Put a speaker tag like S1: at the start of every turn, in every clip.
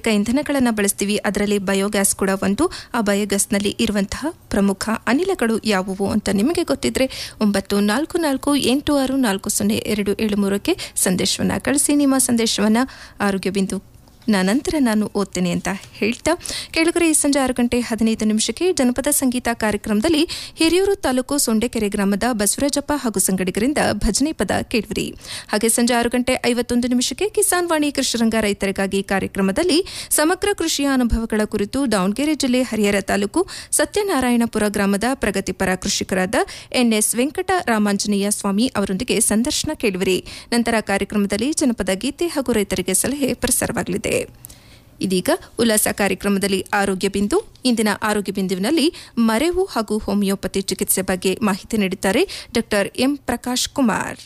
S1: ನೈಸರ್ಗಿಕ ಇಂಧನಗಳನ್ನು ಬಳಸ್ತೀವಿ ಅದರಲ್ಲಿ ಬಯೋಗ್ಯಾಸ್ ಕೂಡ ಒಂದು ಆ ಬಯೋಗ್ಯಾಸ್ನಲ್ಲಿ ಇರುವಂತಹ ಪ್ರಮುಖ ಅನಿಲಗಳು ಯಾವುವು ಅಂತ ನಿಮಗೆ ಗೊತ್ತಿದ್ರೆ ಒಂಬತ್ತು ನಾಲ್ಕು ನಾಲ್ಕು ಎಂಟು ಆರು ನಾಲ್ಕು ಸೊನ್ನೆ ಎರಡು ಏಳು ಮೂರಕ್ಕೆ ಸಂದೇಶವನ್ನು ಕಳಿಸಿ ನಿಮ್ಮ ಸಂದೇಶವನ್ನು ಆರೋಗ್ಯ ಬಿಂದು ನಂತರ ನಾನು ಓದ್ತೇನೆ ಅಂತ ಹೇಳ್ತಾ ಕೆಳಗರೆ ಈ ಸಂಜೆ ಆರು ಗಂಟೆ ಹದಿನೈದು ನಿಮಿಷಕ್ಕೆ ಜನಪದ ಸಂಗೀತ ಕಾರ್ಯಕ್ರಮದಲ್ಲಿ ಹಿರಿಯೂರು ತಾಲೂಕು ಸೊಂಡೆಕೆರೆ ಗ್ರಾಮದ ಬಸವರಾಜಪ್ಪ ಹಾಗೂ ಸಂಗಡಿಗರಿಂದ ಭಜನೆ ಪದ ಕೇಳುವಿರಿ ಹಾಗೆ ಸಂಜೆ ಆರು ಗಂಟೆ ಐವತ್ತೊಂದು ನಿಮಿಷಕ್ಕೆ ಕಿಸಾನ್ ವಾಣಿ ಕೃಷಿರಂಗ ರೈತರಿಗಾಗಿ ಕಾರ್ಯಕ್ರಮದಲ್ಲಿ ಸಮಗ್ರ ಕೃಷಿಯ ಅನುಭವಗಳ ಕುರಿತು ದಾವಣಗೆರೆ ಜಿಲ್ಲೆ ಹರಿಹರ ತಾಲೂಕು ಸತ್ಯನಾರಾಯಣಪುರ ಗ್ರಾಮದ ಪ್ರಗತಿಪರ ಕೃಷಿಕರಾದ ಎನ್ಎಸ್ ವೆಂಕಟ ರಾಮಾಂಜನೇಯ ಸ್ವಾಮಿ ಅವರೊಂದಿಗೆ ಸಂದರ್ಶನ ಕೇಳುವಿರಿ ನಂತರ ಕಾರ್ಯಕ್ರಮದಲ್ಲಿ ಜನಪದ ಗೀತೆ ಹಾಗೂ ರೈತರಿಗೆ ಸಲಹೆ ಪ್ರಸಾರವಾಗಲಿದೆ ಇದೀಗ ಉಲ್ಲಾಸ ಕಾರ್ಯಕ್ರಮದಲ್ಲಿ ಆರೋಗ್ಯ ಬಿಂದು ಇಂದಿನ ಆರೋಗ್ಯ ಬಿಂದುವಿನಲ್ಲಿ ಮರೆವು ಹಾಗೂ ಹೋಮಿಯೋಪತಿ ಚಿಕಿತ್ಸೆ ಬಗ್ಗೆ ಮಾಹಿತಿ ನೀಡಿದ್ದಾರೆ ಡಾಕ್ಟರ್ ಎಂ ಪ್ರಕಾಶ್ ಕುಮಾರ್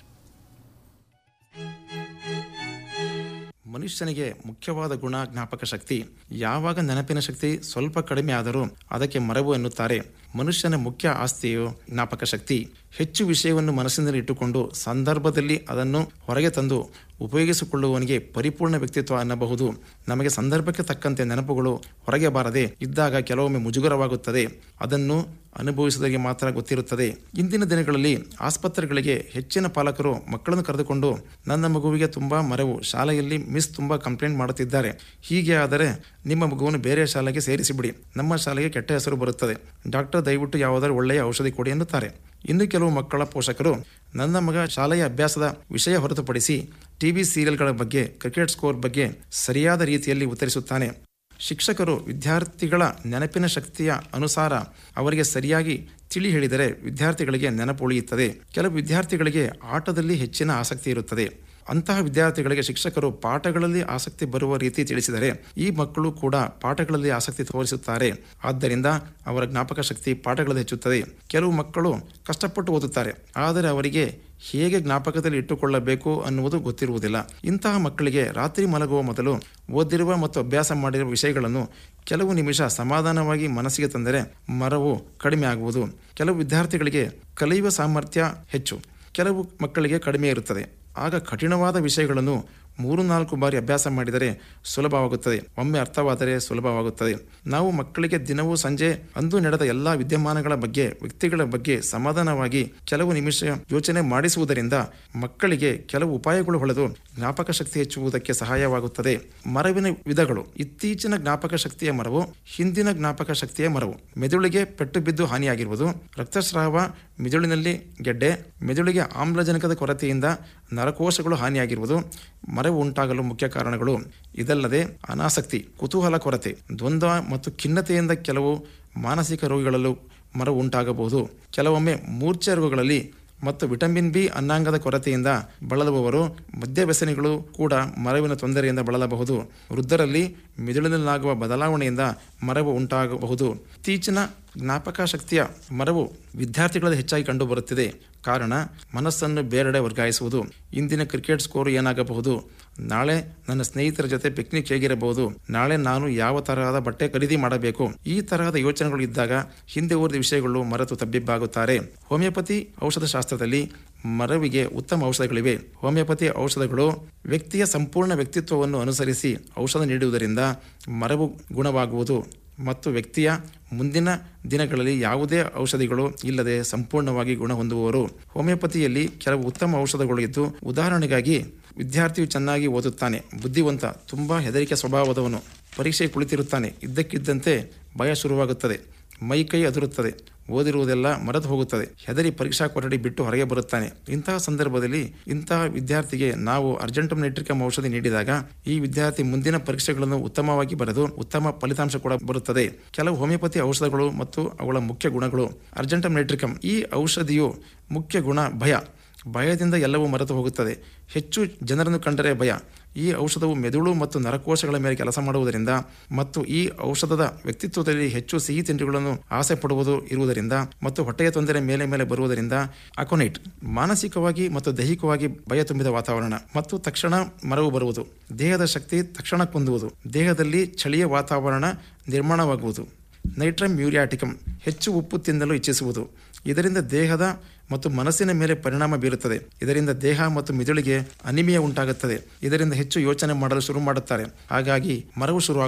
S2: ಮನುಷ್ಯನಿಗೆ ಮುಖ್ಯವಾದ ಗುಣ ಜ್ಞಾಪಕ ಶಕ್ತಿ ಯಾವಾಗ ನೆನಪಿನ ಶಕ್ತಿ ಸ್ವಲ್ಪ ಕಡಿಮೆ ಆದರೂ ಅದಕ್ಕೆ ಮರವು ಎನ್ನುತ್ತಾರೆ ಮನುಷ್ಯನ ಮುಖ್ಯ ಆಸ್ತಿಯು ಜ್ಞಾಪಕ ಶಕ್ತಿ ಹೆಚ್ಚು ವಿಷಯವನ್ನು ಮನಸ್ಸಿನಲ್ಲಿ ಇಟ್ಟುಕೊಂಡು ಸಂದರ್ಭದಲ್ಲಿ ಅದನ್ನು ಹೊರಗೆ ತಂದು ಉಪಯೋಗಿಸಿಕೊಳ್ಳುವವನಿಗೆ ಪರಿಪೂರ್ಣ ವ್ಯಕ್ತಿತ್ವ ಅನ್ನಬಹುದು ನಮಗೆ ಸಂದರ್ಭಕ್ಕೆ ತಕ್ಕಂತೆ ನೆನಪುಗಳು ಹೊರಗೆ ಬಾರದೆ ಇದ್ದಾಗ ಕೆಲವೊಮ್ಮೆ ಮುಜುಗರವಾಗುತ್ತದೆ ಅದನ್ನು ಅನುಭವಿಸಿದವರಿಗೆ ಮಾತ್ರ ಗೊತ್ತಿರುತ್ತದೆ ಇಂದಿನ ದಿನಗಳಲ್ಲಿ ಆಸ್ಪತ್ರೆಗಳಿಗೆ ಹೆಚ್ಚಿನ ಪಾಲಕರು ಮಕ್ಕಳನ್ನು ಕರೆದುಕೊಂಡು ನನ್ನ ಮಗುವಿಗೆ ತುಂಬಾ ಮರವು ಶಾಲೆಯಲ್ಲಿ ಮಿಸ್ ತುಂಬಾ ಕಂಪ್ಲೇಂಟ್ ಮಾಡುತ್ತಿದ್ದಾರೆ ಹೀಗೆ ಆದರೆ ನಿಮ್ಮ ಮಗುವನ್ನು ಬೇರೆ ಶಾಲೆಗೆ ಸೇರಿಸಿಬಿಡಿ ನಮ್ಮ ಶಾಲೆಗೆ ಕೆಟ್ಟ ಹೆಸರು ಬರುತ್ತದೆ ಡಾಕ್ಟರ್ ದಯವಿಟ್ಟು ಯಾವುದಾದ್ರು ಒಳ್ಳೆಯ ಔಷಧಿ ಕೊಡಿ ಎನ್ನುತ್ತಾರೆ ಇನ್ನು ಕೆಲವು ಮಕ್ಕಳ ಪೋಷಕರು ನನ್ನ ಮಗ ಶಾಲೆಯ ಅಭ್ಯಾಸದ ವಿಷಯ ಹೊರತುಪಡಿಸಿ ಟಿವಿ ಸೀರಿಯಲ್ಗಳ ಬಗ್ಗೆ ಕ್ರಿಕೆಟ್ ಸ್ಕೋರ್ ಬಗ್ಗೆ ಸರಿಯಾದ ರೀತಿಯಲ್ಲಿ ಉತ್ತರಿಸುತ್ತಾನೆ ಶಿಕ್ಷಕರು ವಿದ್ಯಾರ್ಥಿಗಳ ನೆನಪಿನ ಶಕ್ತಿಯ ಅನುಸಾರ ಅವರಿಗೆ ಸರಿಯಾಗಿ ತಿಳಿ ಹೇಳಿದರೆ ವಿದ್ಯಾರ್ಥಿಗಳಿಗೆ ನೆನಪು ಉಳಿಯುತ್ತದೆ ಕೆಲವು ವಿದ್ಯಾರ್ಥಿಗಳಿಗೆ ಆಟದಲ್ಲಿ ಹೆಚ್ಚಿನ ಆಸಕ್ತಿ ಇರುತ್ತದೆ ಅಂತಹ ವಿದ್ಯಾರ್ಥಿಗಳಿಗೆ ಶಿಕ್ಷಕರು ಪಾಠಗಳಲ್ಲಿ ಆಸಕ್ತಿ ಬರುವ ರೀತಿ ತಿಳಿಸಿದರೆ ಈ ಮಕ್ಕಳು ಕೂಡ ಪಾಠಗಳಲ್ಲಿ ಆಸಕ್ತಿ ತೋರಿಸುತ್ತಾರೆ ಆದ್ದರಿಂದ ಅವರ ಜ್ಞಾಪಕ ಶಕ್ತಿ ಪಾಠಗಳಲ್ಲಿ ಹೆಚ್ಚುತ್ತದೆ ಕೆಲವು ಮಕ್ಕಳು ಕಷ್ಟಪಟ್ಟು ಓದುತ್ತಾರೆ ಆದರೆ ಅವರಿಗೆ ಹೇಗೆ ಜ್ಞಾಪಕದಲ್ಲಿ ಇಟ್ಟುಕೊಳ್ಳಬೇಕು ಅನ್ನುವುದು ಗೊತ್ತಿರುವುದಿಲ್ಲ ಇಂತಹ ಮಕ್ಕಳಿಗೆ ರಾತ್ರಿ ಮಲಗುವ ಮೊದಲು ಓದಿರುವ ಮತ್ತು ಅಭ್ಯಾಸ ಮಾಡಿರುವ ವಿಷಯಗಳನ್ನು ಕೆಲವು ನಿಮಿಷ ಸಮಾಧಾನವಾಗಿ ಮನಸ್ಸಿಗೆ ತಂದರೆ ಮರವು ಕಡಿಮೆ ಆಗುವುದು ಕೆಲವು ವಿದ್ಯಾರ್ಥಿಗಳಿಗೆ ಕಲಿಯುವ ಸಾಮರ್ಥ್ಯ ಹೆಚ್ಚು ಕೆಲವು ಮಕ್ಕಳಿಗೆ ಕಡಿಮೆ ಇರುತ್ತದೆ ಆಗ ಕಠಿಣವಾದ ವಿಷಯಗಳನ್ನು ಮೂರು ನಾಲ್ಕು ಬಾರಿ ಅಭ್ಯಾಸ ಮಾಡಿದರೆ ಸುಲಭವಾಗುತ್ತದೆ ಒಮ್ಮೆ ಅರ್ಥವಾದರೆ ಸುಲಭವಾಗುತ್ತದೆ ನಾವು ಮಕ್ಕಳಿಗೆ ದಿನವೂ ಸಂಜೆ ಅಂದು ನಡೆದ ಎಲ್ಲಾ ವಿದ್ಯಮಾನಗಳ ಬಗ್ಗೆ ವ್ಯಕ್ತಿಗಳ ಬಗ್ಗೆ ಸಮಾಧಾನವಾಗಿ ಕೆಲವು ನಿಮಿಷ ಯೋಚನೆ ಮಾಡಿಸುವುದರಿಂದ ಮಕ್ಕಳಿಗೆ ಕೆಲವು ಉಪಾಯಗಳು ಹೊಳೆದು ಜ್ಞಾಪಕ ಶಕ್ತಿ ಹೆಚ್ಚುವುದಕ್ಕೆ ಸಹಾಯವಾಗುತ್ತದೆ ಮರವಿನ ವಿಧಗಳು ಇತ್ತೀಚಿನ ಜ್ಞಾಪಕ ಶಕ್ತಿಯ ಮರವು ಹಿಂದಿನ ಜ್ಞಾಪಕ ಶಕ್ತಿಯ ಮರವು ಮೆದುಳಿಗೆ ಪೆಟ್ಟು ಬಿದ್ದು ಹಾನಿಯಾಗಿರುವುದು ರಕ್ತಸ್ರಾವ ಮೆದುಳಿನಲ್ಲಿ ಗೆಡ್ಡೆ ಮೆದುಳಿಗೆ ಆಮ್ಲಜನಕದ ಕೊರತೆಯಿಂದ ನರಕೋಶಗಳು ಹಾನಿಯಾಗಿರುವುದು ಮರವು ಉಂಟಾಗಲು ಮುಖ್ಯ ಕಾರಣಗಳು ಇದಲ್ಲದೆ ಅನಾಸಕ್ತಿ ಕುತೂಹಲ ಕೊರತೆ ದ್ವಂದ್ವ ಮತ್ತು ಖಿನ್ನತೆಯಿಂದ ಕೆಲವು ಮಾನಸಿಕ ರೋಗಿಗಳಲ್ಲೂ ಮರವು ಉಂಟಾಗಬಹುದು ಕೆಲವೊಮ್ಮೆ ಮೂರ್ಛೆ ರೋಗಗಳಲ್ಲಿ ಮತ್ತು ವಿಟಮಿನ್ ಬಿ ಅನ್ನಾಂಗದ ಕೊರತೆಯಿಂದ ಬಳಲುವವರು ಮದ್ಯ ವ್ಯಸನಿಗಳು ಕೂಡ ಮರವಿನ ತೊಂದರೆಯಿಂದ ಬಳಲಬಹುದು ವೃದ್ಧರಲ್ಲಿ ಮಿದುಳಿನಲ್ಲಾಗುವ ಬದಲಾವಣೆಯಿಂದ ಮರವು ಉಂಟಾಗಬಹುದು ಇತ್ತೀಚಿನ ಜ್ಞಾಪಕ ಶಕ್ತಿಯ ಮರವು ವಿದ್ಯಾರ್ಥಿಗಳಲ್ಲಿ ಹೆಚ್ಚಾಗಿ ಕಂಡುಬರುತ್ತಿದೆ ಕಾರಣ ಮನಸ್ಸನ್ನು ಬೇರೆಡೆ ವರ್ಗಾಯಿಸುವುದು ಇಂದಿನ ಕ್ರಿಕೆಟ್ ಸ್ಕೋರ್ ಏನಾಗಬಹುದು ನಾಳೆ ನನ್ನ ಸ್ನೇಹಿತರ ಜೊತೆ ಪಿಕ್ನಿಕ್ ಹೇಗಿರಬಹುದು ನಾಳೆ ನಾನು ಯಾವ ತರಹದ ಬಟ್ಟೆ ಖರೀದಿ ಮಾಡಬೇಕು ಈ ತರಹದ ಯೋಚನೆಗಳು ಇದ್ದಾಗ ಹಿಂದೆ ಓದಿದ ವಿಷಯಗಳು ಮರೆತು ತಬ್ಬಿಬ್ಬಾಗುತ್ತಾರೆ ಹೋಮಿಯೋಪತಿ ಔಷಧ ಶಾಸ್ತ್ರದಲ್ಲಿ ಮರವಿಗೆ ಉತ್ತಮ ಔಷಧಗಳಿವೆ ಹೋಮಿಯೋಪತಿ ಔಷಧಗಳು ವ್ಯಕ್ತಿಯ ಸಂಪೂರ್ಣ ವ್ಯಕ್ತಿತ್ವವನ್ನು ಅನುಸರಿಸಿ ಔಷಧ ನೀಡುವುದರಿಂದ ಮರವು ಗುಣವಾಗುವುದು ಮತ್ತು ವ್ಯಕ್ತಿಯ ಮುಂದಿನ ದಿನಗಳಲ್ಲಿ ಯಾವುದೇ ಔಷಧಿಗಳು ಇಲ್ಲದೆ ಸಂಪೂರ್ಣವಾಗಿ ಗುಣ ಹೊಂದುವವರು ಹೋಮಿಯೋಪತಿಯಲ್ಲಿ ಕೆಲವು ಉತ್ತಮ ಔಷಧಗಳು ಇದ್ದು ಉದಾಹರಣೆಗಾಗಿ ವಿದ್ಯಾರ್ಥಿಯು ಚೆನ್ನಾಗಿ ಓದುತ್ತಾನೆ ಬುದ್ಧಿವಂತ ತುಂಬಾ ಹೆದರಿಕೆ ಸ್ವಭಾವದವನು ಪರೀಕ್ಷೆಗೆ ಕುಳಿತಿರುತ್ತಾನೆ ಇದ್ದಕ್ಕಿದ್ದಂತೆ ಭಯ ಶುರುವಾಗುತ್ತದೆ ಮೈ ಕೈ ಅದುರುತ್ತದೆ ಓದಿರುವುದೆಲ್ಲ ಮರೆತು ಹೋಗುತ್ತದೆ ಹೆದರಿ ಪರೀಕ್ಷಾ ಕೊಠಡಿ ಬಿಟ್ಟು ಹೊರಗೆ ಬರುತ್ತಾನೆ ಇಂತಹ ಸಂದರ್ಭದಲ್ಲಿ ಇಂತಹ ವಿದ್ಯಾರ್ಥಿಗೆ ನಾವು ಅರ್ಜೆಂಟಮ್ ನೈಟ್ರಿಕಮ್ ಔಷಧಿ ನೀಡಿದಾಗ ಈ ವಿದ್ಯಾರ್ಥಿ ಮುಂದಿನ ಪರೀಕ್ಷೆಗಳನ್ನು ಉತ್ತಮವಾಗಿ ಬರೆದು ಉತ್ತಮ ಫಲಿತಾಂಶ ಕೂಡ ಬರುತ್ತದೆ ಕೆಲವು ಹೋಮಿಯೋಪತಿ ಔಷಧಗಳು ಮತ್ತು ಅವುಗಳ ಮುಖ್ಯ ಗುಣಗಳು ಅರ್ಜೆಂಟಮ್ ನೈಟ್ರಿಕಮ್ ಈ ಔಷಧಿಯು ಮುಖ್ಯ ಗುಣ ಭಯ ಭಯದಿಂದ ಎಲ್ಲವೂ ಮರೆತು ಹೋಗುತ್ತದೆ ಹೆಚ್ಚು ಜನರನ್ನು ಕಂಡರೆ ಭಯ ಈ ಔಷಧವು ಮೆದುಳು ಮತ್ತು ನರಕೋಶಗಳ ಮೇಲೆ ಕೆಲಸ ಮಾಡುವುದರಿಂದ ಮತ್ತು ಈ ಔಷಧದ ವ್ಯಕ್ತಿತ್ವದಲ್ಲಿ ಹೆಚ್ಚು ಸಿಹಿ ತಿಂಡಿಗಳನ್ನು ಆಸೆ ಪಡುವುದು ಇರುವುದರಿಂದ ಮತ್ತು ಹೊಟ್ಟೆಯ ತೊಂದರೆ ಮೇಲೆ ಮೇಲೆ ಬರುವುದರಿಂದ ಅಕೊನೈಟ್ ಮಾನಸಿಕವಾಗಿ ಮತ್ತು ದೈಹಿಕವಾಗಿ ಭಯ ತುಂಬಿದ ವಾತಾವರಣ ಮತ್ತು ತಕ್ಷಣ ಮರವು ಬರುವುದು ದೇಹದ ಶಕ್ತಿ ತಕ್ಷಣ ಕುಂದುವುದು ದೇಹದಲ್ಲಿ ಚಳಿಯ ವಾತಾವರಣ ನಿರ್ಮಾಣವಾಗುವುದು ನೈಟ್ರಮ್ ಮ್ಯೂರಿಯಾಟಿಕಮ್ ಹೆಚ್ಚು ಉಪ್ಪು ತಿನ್ನಲು ಇಚ್ಛಿಸುವುದು ಇದರಿಂದ ದೇಹದ ಮತ್ತು ಮನಸ್ಸಿನ ಮೇಲೆ ಪರಿಣಾಮ ಬೀರುತ್ತದೆ ಇದರಿಂದ ದೇಹ ಮತ್ತು ಮಿದುಳಿಗೆ ಅನಿಮಿಯ ಉಂಟಾಗುತ್ತದೆ ಇದರಿಂದ ಹೆಚ್ಚು ಯೋಚನೆ ಮಾಡಲು ಶುರು ಮಾಡುತ್ತಾರೆ ಹಾಗಾಗಿ ಮರವು ಶುರು